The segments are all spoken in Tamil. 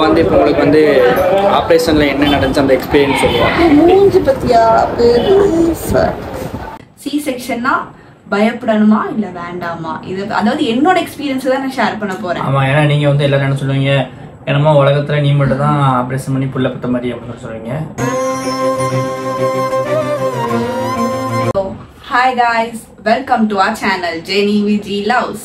வந்து இப்போ உங்களுக்கு வந்து ஆப்ரேஷனில் என்ன நடந்துச்சு அந்த எக்ஸ்பீரியன்ஸ் சொல்லுவாங்க மூஞ்சி பத்தியா பெருசா சி செக்ஷன்னா பயப்படணுமா இல்ல வேண்டாமா இது அதாவது என்னோட எக்ஸ்பீரியன்ஸ் தான் நான் ஷேர் பண்ண போறேன் ஆமா ஏன்னா நீங்க வந்து எல்லாரும் என்ன சொல்லுவீங்க என்னமோ உலகத்துல நீ மட்டும் தான் ஆப்ரேஷன் பண்ணி புள்ள பத்த மாதிரி அப்படின்னு சொல்லுவீங்க hi guys welcome to our channel Jeni Viji loves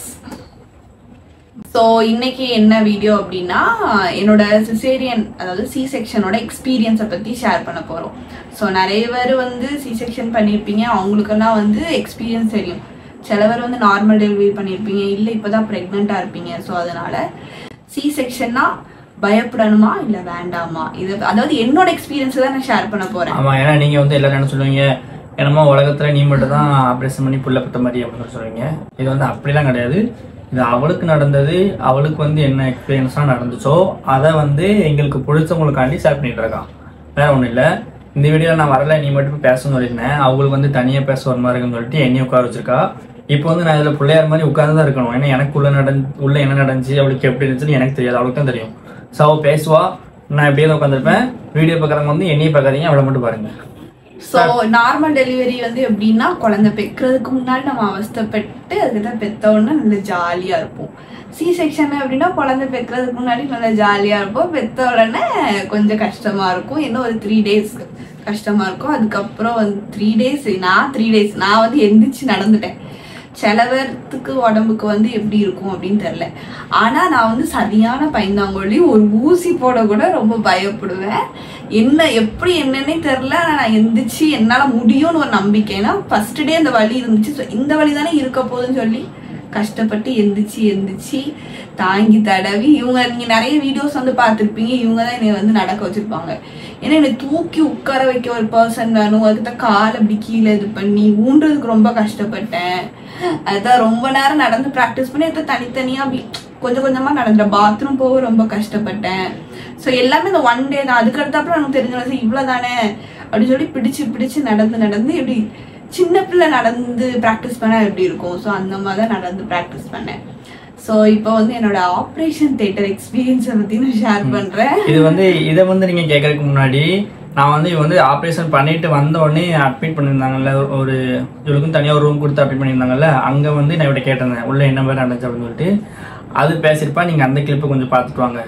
so இன்னைக்கு என்ன வீடியோ அப்படின்னா என்னோட சிசேரியன் அதாவது சி செக்ஷனோட எக்ஸ்பீரியன்ஸை பற்றி ஷேர் பண்ண போகிறோம் ஸோ நிறைய பேர் வந்து சி செக்ஷன் பண்ணியிருப்பீங்க அவங்களுக்கெல்லாம் வந்து எக்ஸ்பீரியன்ஸ் தெரியும் சில பேர் வந்து நார்மல் டெலிவரி பண்ணியிருப்பீங்க இல்லை இப்போ தான் ப்ரெக்னெண்ட்டாக இருப்பீங்க ஸோ அதனால் சி செக்ஷன்னா பயப்படணுமா இல்லை வேண்டாமா இது அதாவது என்னோட எக்ஸ்பீரியன்ஸ் தான் நான் ஷேர் பண்ண போகிறேன் ஆமா ஏன்னா நீங்க வந்து எல்லாரும் என்ன சொல்லுவீங்க என்னமோ உலகத்துல நீ மட்டும் தான் ஆப்ரேஷன் பண்ணி புள்ள பத்த மாதிரி அப்படின்னு சொல்லுவீங்க இது வந்து அப்படிலாம் கிடையாது இது அவளுக்கு நடந்தது அவளுக்கு வந்து என்ன எக்ஸ்பீரியன்ஸ்லாம் நடந்துச்சோ அதை வந்து எங்களுக்கு பிடிச்சவங்களுக்காண்டி ஷேர் பண்ணிட்டு இருக்கான் வேற ஒன்றும் இல்லை இந்த வீடியோவில் நான் வரல நீ மட்டும் பேசணும்னு சொல்லியிருந்தேன் அவங்களுக்கு வந்து தனியாக பேச ஒரு மாதிரி இருக்குன்னு சொல்லிட்டு என்னையும் உட்கார வச்சிருக்கா இப்போ வந்து நான் இதில் பிள்ளையார் மாதிரி உட்கார்ந்து தான் இருக்கணும் ஏன்னா எனக்கு உள்ள நடந்து உள்ள என்ன நடந்துச்சு அவளுக்கு எப்படி இருந்துச்சுன்னு எனக்கு தெரியாது அவளுக்கு தான் தெரியும் ஸோ அவள் பேசுவா நான் எப்படியே தான் உட்காந்துருப்பேன் வீடியோ பார்க்குறவங்க வந்து என்னையும் பார்க்காதீங்க அவளை மட்டும் பாருங்க ஸோ நார்மல் டெலிவரி வந்து எப்படின்னா குழந்தை பெக்கிறதுக்கு முன்னாடி நம்ம அவஸ்தைப்பட்டு அதுக்கு பெத்த உடனே நல்ல ஜாலியாக இருப்போம் சி செக்ஷன் அப்படின்னா குழந்தை பெக்கிறதுக்கு முன்னாடி நல்லா ஜாலியாக இருப்போம் பெத்த உடனே கொஞ்சம் கஷ்டமாக இருக்கும் இன்னும் ஒரு த்ரீ டேஸ் கஷ்டமாக இருக்கும் அதுக்கப்புறம் வந்து த்ரீ டேஸ் நான் த்ரீ டேஸ் நான் வந்து எந்திரிச்சு நடந்துட்டேன் சில பேர்த்துக்கு உடம்புக்கு வந்து எப்படி இருக்கும் அப்படின்னு தெரில ஆனால் நான் வந்து சரியான பயந்தாங்கொழி ஒரு ஊசி போட கூட ரொம்ப பயப்படுவேன் என்ன எப்படி என்னன்னே தெரில ஆனால் நான் எந்திரிச்சு என்னால் முடியும்னு ஒரு நம்பிக்கை ஏன்னா ஃபர்ஸ்ட் டே அந்த வலி இருந்துச்சு So, இந்த வலி தானே இருக்க போகுதுன்னு சொல்லி கஷ்டப்பட்டு எந்திரிச்சு எந்திரிச்சு தாங்கி தடவி இவங்க நீங்க நிறைய வீடியோஸ் வந்து பார்த்துருப்பீங்க இவங்க தான் என்னை வந்து நடக்க வச்சிருப்பாங்க ஏன்னா என்னை தூக்கி உட்கார வைக்க ஒரு பர்சன் வேணும் அதுக்கு தான் கால் அப்படி கீழே இது பண்ணி ஊன்றதுக்கு ரொம்ப கஷ்டப்பட்டேன் அதுதான் ரொம்ப நேரம் நடந்து ப்ராக்டிஸ் பண்ணி அதை தனித்தனியாக அப்படி கொஞ்சம் கொஞ்சமாக நடந்தேன் பாத்ரூம் போக ரொம்ப கஷ்டப்பட்டேன் ஸோ எல்லாமே இந்த ஒன் டே தான் அதுக்கு அடுத்தப்பறம் எனக்கு தெரிஞ்ச இவ்வளோ தானே அப்படின்னு சொல்லி பிடிச்சு பிடிச்சு நடந்து நடந்து இப்படி சின்ன பிள்ளை நடந்து ப்ராக்டிஸ் பண்ணா எப்படி இருக்கும் ஸோ அந்த மாதிரி தான் நடந்து ப்ராக்டிஸ் பண்ணேன் ஸோ இப்போ வந்து என்னோட ஆப்ரேஷன் தேட்டர் எக்ஸ்பீரியன்ஸை பற்றி நான் ஷேர் பண்ணுறேன் இது வந்து இதை வந்து நீங்கள் கேட்கறதுக்கு முன்னாடி நான் வந்து இவ வந்து ஆப்ரேஷன் பண்ணிட்டு வந்த உடனே அட்மிட் பண்ணியிருந்தாங்கல்ல ஒரு இவளுக்கும் தனியாக ஒரு ரூம் கொடுத்து அட்மிட் பண்ணியிருந்தாங்கல்ல அங்கே வந்து நான் இவட்ட கேட்டிருந்தேன் உள்ள என்ன மாதிரி நடந்துச்சு அப்படின்னு சொல்லிட்டு அது பேசியிருப்பா நீங்கள் அந்த கிளிப்பை கொஞ்சம் பார்த்துட்டு வாங்க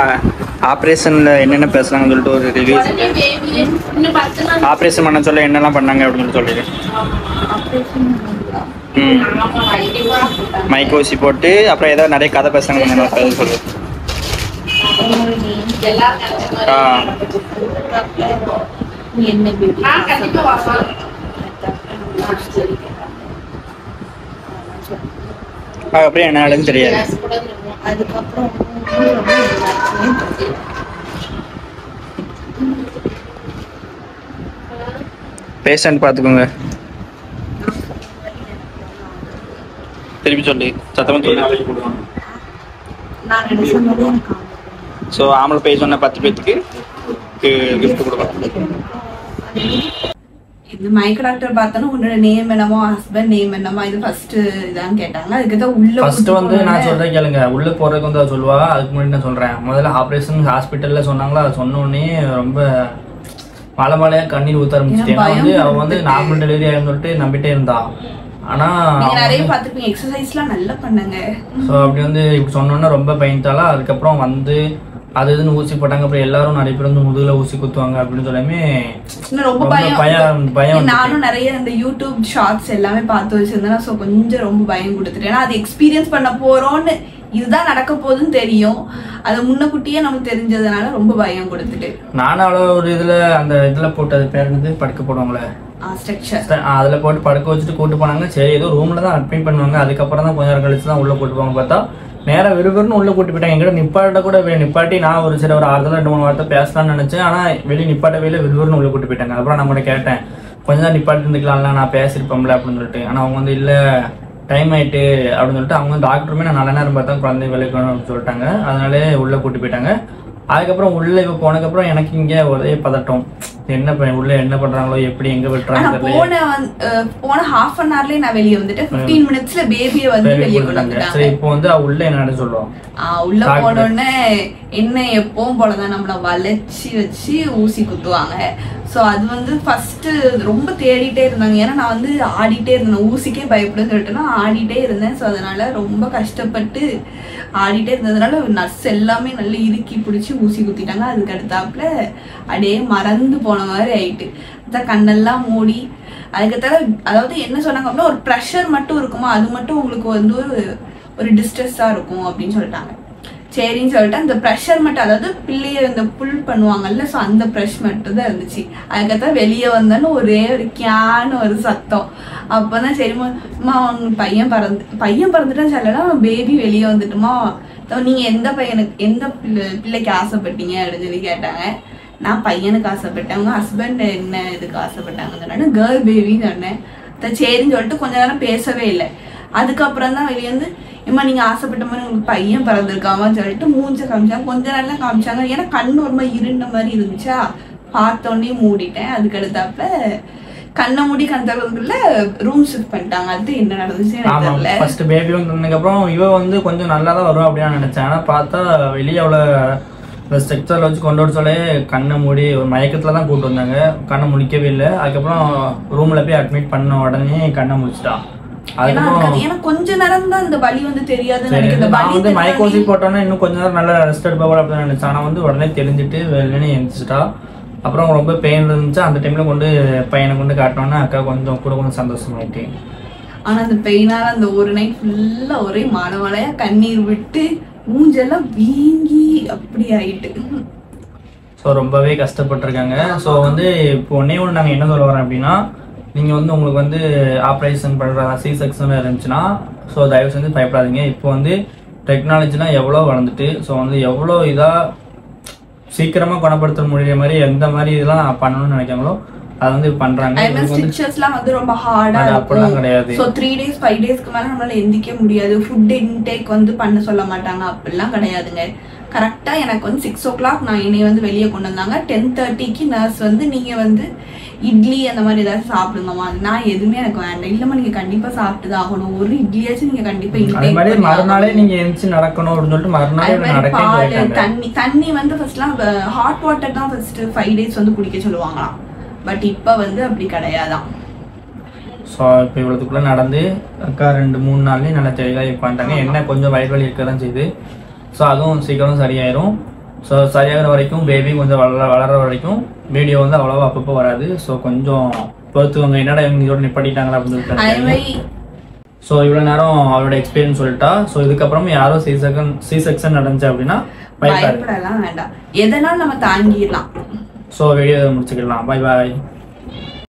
ஆப்ரேஷனில் என்னென்ன பேசுனாங்கன்னு சொல்லிட்டு ஒரு ரிவ்யூ ஆப்ரேஷன் பண்ண சொல்ல என்னெல்லாம் பண்ணாங்க அப்படின்னு சொல்லிட்டு ம் மைக் ஊசி போட்டு அப்புறம் ஏதோ நிறைய கதை பேசுனாங்க அது சொல்லு ஆ என்ன ஆ, அப்படியே என்ன நடந்துன்னு தெரியாது அதுக்கப்புறம் பேஷண்ட் பார்த்துக்கோங்க திருப்பி சொல்லு சத்தமாக சொல்லு நான் நினைச்ச மாதிரி எனக்கு ஸோ ஆம்பளை பேர் சொன்ன பத்து பேத்துக்கு கிஃப்ட் கொடுக்கலாம் இந்த மயக்க டாக்டர் பார்த்தோன்னா உன்னோட நேம் என்னமோ ஹஸ்பண்ட் நேம் என்னமோ இது ஃபர்ஸ்ட் இதான் கேட்டாங்க அதுக்கு தான் உள்ள ஃபர்ஸ்ட் கூட்டிட்டு வந்து நான் போனேன். சொல்றேன் கேளுங்க உள்ள போறதுக்கு வந்து அவ சொல்லுவா அதுக்கு முன்னாடி நான் சொல்றேன் முதல்ல ஆப்ரேஷன் ஹாஸ்பிட்டல்ல சொன்னாங்களா அது சொன்ன உடனே ரொம்ப மலை மலையா கண்ணீர் ஊத்த ஆரம்பிச்சிட்டு ஏன்னா வந்து அவ வந்து நார்மல் டெலிவரி ஆகுன்னு சொல்லிட்டு நம்பிட்டே இருந்தா ஆனா நீங்க நிறைய பார்த்துருப்பீங்க எக்ஸசைஸ்லாம் நல்லா பண்ணுங்க ஸோ அப்படி வந்து இப்படி சொன்னோன்னே ரொம்ப பயந்துட்டாலா அதுக்கப்புறம் வந்து அது இதுன்னு ஊசி போட்டாங்க அப்புறம் எல்லாரும் நிறைய பேர் வந்து முதுகுல ஊசி குத்துவாங்க அப்படின்னு சொல்லாமே இன்னும் ரொம்ப ரொம்ப பயம் பயம் பயம் வந்துச்சு. நானும் நிறைய இந்த யூடியூப் ஷார்ட்ஸ் எல்லாமே பார்த்து வச்சிருந்தேன் ஸோ கொஞ்சம் ரொம்ப பயம் கொடுத்துட்டேன் ஏன்னா அது எக்ஸ்பீரியன்ஸ் பண்ண போறோம்னு இதுதான் நடக்க போகுதுன்னு தெரியும் அது முன்னக்கூட்டியே நமக்கு தெரிஞ்சதுனால ரொம்ப பயம் கொடுத்துட்டு நானும் அவ்வளோ ஒரு இதுல அந்த இதுல போட்டு அது பேர் என்னது படுக்க போடுவாங்களே ஸ்ட்ரக்சர் அதுல போட்டு படுக்க வச்சுட்டு கூட்டு போனாங்க சரி ஏதோ ரூம்ல தான் அட்மிட் பண்ணுவாங்க அதுக்கப்புறம் தான் கொஞ்ச நேரம் கழிச்சு தான் உள்ள கூட்டு போவாங்க பார்த்தா நேரா விறுவிறுன்னு உள்ள கூட்டு போயிட்டாங்க எங்கிட்ட நிப்பாட்ட கூட வே- நிப்பாட்டி நான் ஒரு சில ஒரு ஆறுதல் ரெண்டு மூணு வார்த்தை பேசலாம்னு நினைச்சேன் ஆனா வெளியே நிப்பாட்டவே இல்லை விறுவிறுன்னு உள்ள கூட்டு போயிட்டாங்க அப்புறம் நம்மகிட்ட கேட்டேன் கொஞ்ச நேரம் நிப்பாட்டி இருந்துக்கலாம்ல நான் பேசியிருப்போம்ல அப்படின்னு சொல்லிட்டு ஆனா அவங்க வந்து இல்ல டைம் ஆயிட்டு அப்படின்னு சொல்லிட்டு அவங்க டாக்டருமே நான் நல்ல நேரம் பார்த்தா குழந்தை விளைக்கணும் அப்படின்னு சொல்லிட்டாங்க அதனாலே உள்ள கூட்டு போயிட்டாங்க அதுக்கப்புறம் உள்ள இப்போ போனதுக்கப்புறம் எனக்கு இங்கே ஒரே பதட்டம் என்ன ப- உள்ள என்ன பண்றாங்களோ எப்படி எங்க ஆனா வெட்டுறாங்க தெரியல போன வந்து அஹ், போன ஹாஃப் அன் ஹவர்லயே நான் வெளியே வந்துட்டேன் 15 மினிட்ஸ்ல பேபியை வந்து Baby வெளியே கொண்டு கொடுத்தாங்க. வந்துட்டாங்க சரி இப்போ வந்து அவ உள்ள என்ன சொல்லுவோம் ஆஹ் உள்ள Doctor. போனோடனே என்ன எப்பவும் போலதான் நம்மள வளைச்சி வச்சு ஊசி குத்துவாங்க ஸோ அது வந்து ஃபர்ஸ்ட் ரொம்ப தேடிட்டே இருந்தாங்க ஏன்னா நான் வந்து ஆடிட்டே இருந்தேன் ஊசிக்கே பயப்படுன்னு சொல்லிட்டு நான் ஆடிட்டே இருந்தேன் ஸோ அதனால ரொம்ப கஷ்டப்பட்டு ஆடிட்டே இருந்ததுனால நர்ஸ் எல்லாமே நல்லா இறுக்கி பிடிச்சி ஊசி குத்திட்டாங்க அதுக்கு அடுத்தாப்புல அப்படியே மறந்து போன மாதிரி ஆயிட்டு அதான் கண்ணெல்லாம் மூடி அதுக்கு தவிர அதாவது என்ன சொன்னாங்க அப்படின்னா ஒரு ப்ரெஷர் மட்டும் இருக்குமா அது மட்டும் உங்களுக்கு வந்து ஒரு ஒரு டிஸ்ட்ரெஸ்ஸாக இருக்கும் அப்படின்னு சொல்லிட்டாங்க சரின்னு சொல்லிட்டு அந்த ப்ரெஷர் மட்டும் அதாவது பிள்ளைய இந்த புல் பண்ணுவாங்கல்ல ஸோ அந்த ப்ரெஷ் மட்டும் தான் இருந்துச்சு அதுக்கப்புறம் வெளியே வந்தாலும் ஒரே ஒரு கியான்னு ஒரு சத்தம் அப்போதான் சரிம்மா அம்மா அவங்க பையன் பறந்து பையன் பறந்துட்டா சொல்லலாம் பேபி வெளியே வந்துட்டுமா அதான் நீங்க எந்த பையனுக்கு எந்த பிள்ளை பிள்ளைக்கு ஆசைப்பட்டீங்க அப்படின்னு சொல்லி கேட்டாங்க நான் பையனுக்கு ஆசைப்பட்டேன் அவங்க ஹஸ்பண்ட் என்ன இதுக்கு ஆசைப்பட்டாங்கன்னு சொன்னேன் கேர்ள் பேபின்னு சொன்னேன் அதான் சரின்னு சொல்லிட்டு கொஞ்ச நேரம் பேசவே இல்லை அதுக்கப்புறம் தான் வெளியே வந்து இம்மா நீங்க ஆசைப்பட்ட மாதிரி உங்களுக்கு பையன் பிறந்திருக்காமான்னு சொல்லிட்டு மூஞ்ச காமிச்சாங்க கொஞ்ச நேரம் தான் காமிச்சாங்க ஏன்னா கண் ஒரு மாதிரி இருண்ட மாதிரி இருந்துச்சா பார்த்தோன்னே மூடிட்டேன் அதுக்கு அடுத்தாப்புல கண்ணை மூடி கண் தரதுக்குள்ள ரூம் ஷிஃப்ட் பண்ணிட்டாங்க அது என்ன நடந்துச்சு எனக்கு ஆமா தெரியல ஃபர்ஸ்ட் பேபி வந்ததுக்கு அப்புறம் இவ வந்து கொஞ்சம் நல்லா தான் வரும் அப்படின்னு நினைச்சேன் ஆனா பார்த்தா வெளியே அவளை இந்த ஸ்ட்ரக்சர்ல வச்சு கொண்டு வர சொல்ல கண்ணை மூடி ஒரு மயக்கத்துல தான் கூட்டு வந்தாங்க கண்ணை முடிக்கவே இல்லை அதுக்கப்புறம் ரூம்ல போய் அட்மிட் பண்ண உடனே கண்ணை முடிச்சிட்டா ஏன்னா அதுக்கப்புறம் அதுக்கு- ஏன்னா கொஞ்ச நேரம் தான் இந்த வலி வந்து தெரியாதுன்னு சரி, நினைக்கிறேன் இந்த நான் வலி வந்து மைக்கோசி தெரியாம- போட்டோன்னே இன்னும் கொஞ்ச நேரம் நல்லா ரெஸ்ட் எடுப்பா அப்படின்னு நினைச்சேன் ஆனா வந்து உடனே தெரிஞ்சுட்டு வெளியே எழுந்துச்சிட்டா அப்புறம் ரொம்ப பெயின் இருந்துச்சு அந்த டைம்ல கொண்டு பையனை கொண்டு காட்டினோன்னா அக்கா கொஞ்சம் கூட கொஞ்சம் சந்தோஷமாயிட்டு ஆனா அந்த பெயினால அந்த ஒரு நைட் ஃபுல்லா ஒரே மழை மழையா கண்ணீர் விட்டு மூஞ்செல்லாம் வீங்கி அப்படி ஆயிட்டு ஸோ ரொம்பவே கஷ்டப்பட்டிருக்காங்க ஸோ வந்து இப்போ ஒன்னே ஒன்று நாங்கள் என்ன சொல்ல வரோம் அப்படின்னா நீங்கள் வந்து உங்களுக்கு வந்து ஆப்ரேஷன் பண்ணுற சி செக்ஷன் இருந்துச்சுன்னா ஸோ தயவு செஞ்சு பயப்படாதீங்க இப்போ வந்து டெக்னாலஜிலாம் எவ்வளோ வளர்ந்துட்டு ஸோ வந்து எவ்வளோ இதாக சீக்கிரமாக குணப்படுத்த முடியுற மாதிரி எந்த மாதிரி இதெல்லாம் பண்ணணும்னு நினைக்காங்களோ அதை வந்து பண்ணுறாங்க அதே மாதிரி ஸ்டிச்சஸ்லாம் வந்து ரொம்ப ஹார்டா அது அப்படிலாம் இருக்கும் கிடையாது ஸோ த்ரீ டேஸ் ஃபைவ் டேஸ்க்கு மேல நம்மளால எந்திக்க முடியாது ஃபுட் இன்டேக் வந்து பண்ண சொல்ல மாட்டாங்க அப்படிலாம் கிடையாதுங்க கரெக்டா எனக்கு வந்து சிக்ஸ் ஓ கிளாக் நான் என்னை வந்து வெளியே கொண்டு வந்தாங்க டென் தேர்ட்டிக்கு நர்ஸ் வந்து நீங்க வந்து இட்லி அந்த மாதிரி ஏதாவது சாப்பிடுங்கம்மா நான் எதுவுமே எனக்கு வேண்டாம் இல்லம்மா நீங்க கண்டிப்பா சாப்பிட்டு தான் ஆகணும் ஒரு இட்லியாச்சும் நீங்க கண்டிப்பா அதே intake மாதிரி பண்ணி மறுநாளே ஆகணும். நீங்கள் எந்திரிச்சு நடக்கணும் அப்படின்னு சொல்லிட்டு மறுநாளே அது மாதிரி நடக்கவே பால் போயிட்டாங்க தண்ணி தண்ணி வந்து ஃபர்ஸ்ட்லாம் ஹாட் வாட்டர் தான் ஃபர்ஸ்ட் ஃபைவ் டேஸ் வந்து குடிக்க சொல்லுவாங்களாம் பட் இப்போ வந்து அப்படி கிடையாதான் ஸோ இப்போ இவ்வளோத்துக்குள்ளே நடந்து அக்கா ரெண்டு மூணு நாள்லேயும் நல்லா தெளிவாக உட்காந்துட்டாங்க என்ன கொஞ்சம் வயிறு வலி இருக்க தான் செய்யுது ஸோ அதுவும் சீக்கிரம் சரியாயிரும் ஸோ சரியாகிற வரைக்கும் பேபி கொஞ்சம் வளர வளர வரைக்கும் வீடியோ வந்து அவ்வளோவா அப்பப்போ வராது ஸோ கொஞ்சம் பொறுத்துக்கோங்க என்னடா இவங்க இதோட நிப்பாட்டிட்டாங்களா அப்படின்னு அதே சொல்லிட்டு மாதிரி ஸோ இவ்வளோ நேரம் அவரோட எக்ஸ்பீரியன்ஸ் சொல்லிட்டா ஸோ இதுக்கப்புறம் யாரும் சி செகண்ட் சி செக்ஷன் நடந்துச்சு அப்படின்னா பயப்படாது பயப்படலாம் வேண்டாம் எதனாலும் நம்ம தாங்கிடலாம் ஸோ வீடியோ முடிச்சுக்கலாம் பை பாய்